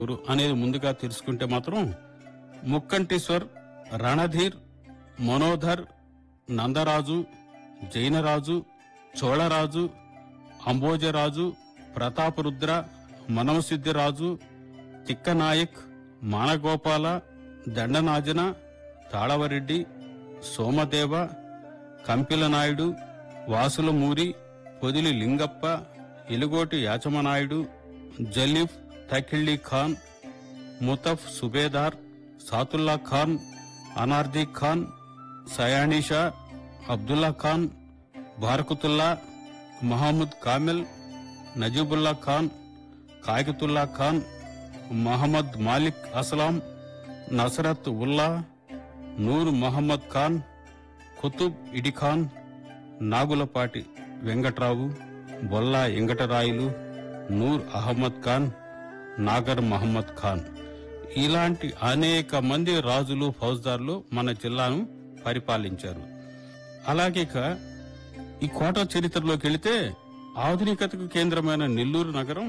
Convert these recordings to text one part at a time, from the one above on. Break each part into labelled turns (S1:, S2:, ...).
S1: ఎవరు అనేది ముందుగా తెలుసుకుంటే మాత్రం ముక్కంటేశ్వర్ రణధీర్ మనోధర్ నందరాజు జైనరాజు చోళరాజు అంబోజరాజు ప్రతాపరుద్ర మనవసిద్ధిరాజు తిక్కనాయక్ మానగోపాల దండనాజన తాళవరెడ్డి సోమదేవ కంపిల నాయుడు వాసులమూరి పొదిలి లింగప్ప ఎలుగోటి యాచమనాయుడు జలీఫ్ తకిళ్ళి ఖాన్ ముతఫ్ సుబేదార్ సాతుల్లా ఖాన్ అనార్జీ ఖాన్ సయానిషా అబ్దుల్లా ఖాన్ బారకుతుల్లా మహమ్మద్ కామిల్ నజీబుల్లా ఖాన్ కాయకతుల్లా ఖాన్ మహమ్మద్ మాలిక్ అస్లాం నసరత్ ఉల్లా నూర్ మహమ్మద్ ఖాన్ కుతుబ్ ఇడిఖాన్ నాగులపాటి వెంకట్రావు బొల్లా వెంకటరాయులు నూర్ అహ్మద్ ఖాన్ నాగర్ మహమ్మద్ ఖాన్ ఇలాంటి అనేక మంది రాజులు ఫౌజ్దార్లు మన జిల్లాను పరిపాలించారు అలాగే ఇక ఈ కోట చరిత్రలోకి వెళితే ఆధునికతకు కేంద్రమైన నెల్లూరు నగరం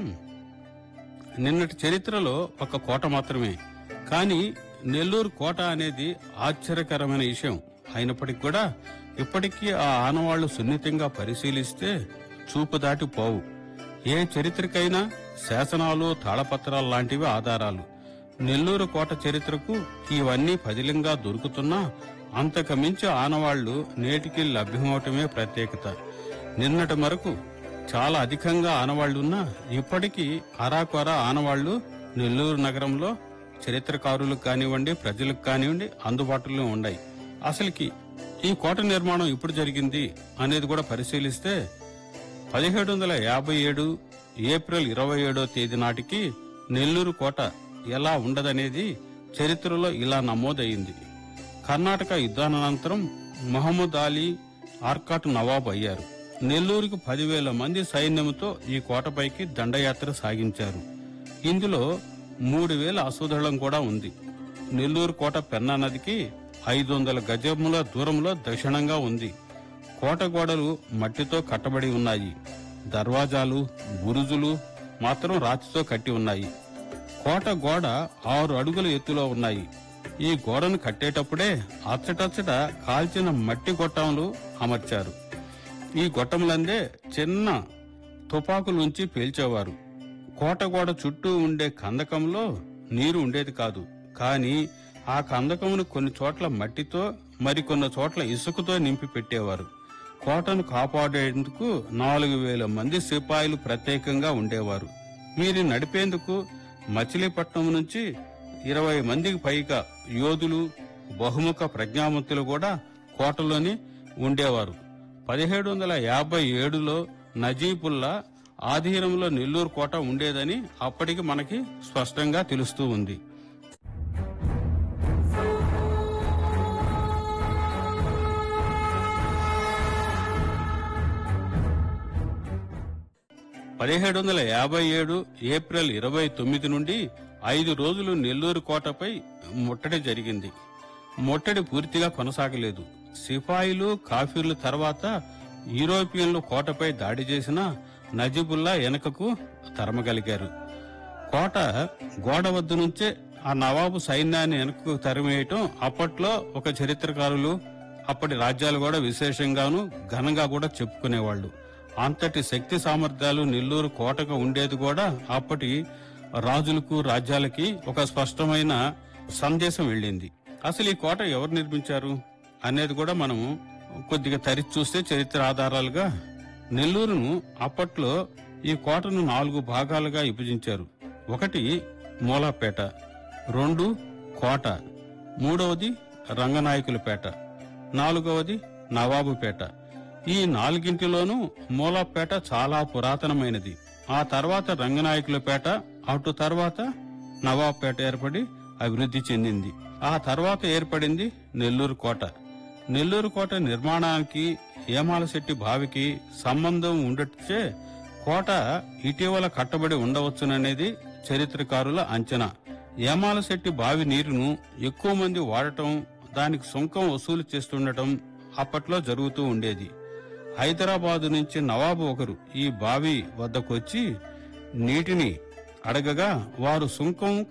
S1: నిన్నటి చరిత్రలో ఒక కోట మాత్రమే కానీ నెల్లూరు కోట అనేది ఆశ్చర్యకరమైన విషయం అయినప్పటికీ కూడా ఇప్పటికీ ఆ ఆనవాళ్లు సున్నితంగా పరిశీలిస్తే చూపు దాటి పోవు ఏ చరిత్రకైనా శాసనాలు తాళపత్రాలు లాంటివి ఆధారాలు నెల్లూరు కోట చరిత్రకు ఇవన్నీ పదిలంగా దొరుకుతున్నా అంతకు మించి ఆనవాళ్లు నేటికి లభ్యమవటమే ప్రత్యేకత నిన్నటి వరకు చాలా అధికంగా ఆనవాళ్లున్నా ఇప్పటికీ అరాకొర ఆనవాళ్లు నెల్లూరు నగరంలో చరిత్రకారులకు కానివ్వండి ప్రజలకు కానివ్వండి అందుబాటులో ఉన్నాయి అసలుకి ఈ కోట నిర్మాణం ఎప్పుడు జరిగింది అనేది కూడా పరిశీలిస్తే పదిహేడు వందల యాభై ఏడు ఏప్రిల్ ఇరవై ఏడో తేదీ నాటికి నెల్లూరు కోట ఎలా ఉండదనేది చరిత్రలో ఇలా నమోదయింది కర్ణాటక యుద్ధానంతరం మహమ్మద్ అలీ ఆర్కాట్ నవాబ్ అయ్యారు నెల్లూరుకు పదివేల మంది సైన్యంతో ఈ కోటపైకి దండయాత్ర సాగించారు ఇందులో మూడు వేల అశ్వదళం కూడా ఉంది నెల్లూరు కోట పెన్నా నదికి ఐదు వందల గజముల దూరంలో దక్షిణంగా ఉంది కోట గోడలు మట్టితో కట్టబడి ఉన్నాయి దర్వాజాలు బురుజులు మాత్రం రాతితో కట్టి ఉన్నాయి కోట గోడ ఆరు అడుగుల ఎత్తులో ఉన్నాయి ఈ గోడను కట్టేటప్పుడే అచ్చటచ్చట కాల్చిన మట్టి గొట్టంలు అమర్చారు ఈ గొట్టములందే చిన్న తుపాకులుంచి పేల్చేవారు కోట గోడ చుట్టూ ఉండే కందకంలో నీరు ఉండేది కాదు కానీ ఆ కందకమును కొన్ని చోట్ల మట్టితో మరికొన్ని చోట్ల ఇసుకతో నింపి పెట్టేవారు కోటను కాపాడేందుకు నాలుగు వేల మంది సిపాయిలు ప్రత్యేకంగా ఉండేవారు వీరిని నడిపేందుకు మచిలీపట్నం నుంచి ఇరవై మందికి పైగా యోధులు బహుముఖ ప్రజ్ఞావంతులు కూడా కోటలోని ఉండేవారు పదిహేడు వందల యాభై ఏడులో నజీబుల్లా ఆధీనంలో నెల్లూరు కోట ఉండేదని అప్పటికి మనకి స్పష్టంగా తెలుస్తూ ఉంది పదిహేడు వందల యాభై ఏడు ఏప్రిల్ ఇరవై తొమ్మిది నుండి ఐదు రోజులు నెల్లూరు కోటపై ముట్టడి జరిగింది ముట్టడి పూర్తిగా కొనసాగలేదు సిపాయిలు కాఫీర్ల తర్వాత యూరోపియన్లు కోటపై దాడి చేసిన నజీబుల్లా వెనకకు తరమగలిగారు కోట గోడ వద్ద నుంచే ఆ నవాబు సైన్యాన్ని వెనక్కు తరిమేయటం అప్పట్లో ఒక చరిత్రకారులు అప్పటి రాజ్యాలు కూడా విశేషంగాను ఘనంగా కూడా చెప్పుకునేవాళ్ళు అంతటి శక్తి సామర్థ్యాలు నెల్లూరు కోటకు ఉండేది కూడా అప్పటి రాజులకు రాజ్యాలకి ఒక స్పష్టమైన సందేశం వెళ్ళింది అసలు ఈ కోట ఎవరు నిర్మించారు అనేది కూడా మనం కొద్దిగా తరిచి చూస్తే చరిత్ర ఆధారాలుగా నెల్లూరును అప్పట్లో ఈ కోటను నాలుగు భాగాలుగా విభజించారు ఒకటి మూలాపేట రెండు కోట మూడవది రంగనాయకులపేట నాలుగవది నవాబుపేట ఈ నాలుగింటిలోనూ మూలాపేట చాలా పురాతనమైనది ఆ తర్వాత రంగనాయకులపేట అటు తర్వాత నవాబుపేట ఏర్పడి అభివృద్ధి చెందింది ఆ తర్వాత ఏర్పడింది నెల్లూరు కోట నెల్లూరు కోట నిర్మాణానికి ఏమాలశెట్టి బావికి సంబంధం ఉండటచే కోట ఇటీవల కట్టబడి ఉండవచ్చుననేది చరిత్రకారుల అంచనా ఏమాలశెట్టి బావి నీరును ఎక్కువ మంది వాడటం దానికి సుంకం వసూలు చేస్తుండటం అప్పట్లో జరుగుతూ ఉండేది హైదరాబాదు నుంచి నవాబు ఒకరు ఈ బావి వద్దకొచ్చి నీటిని అడగగా వారు సుంకం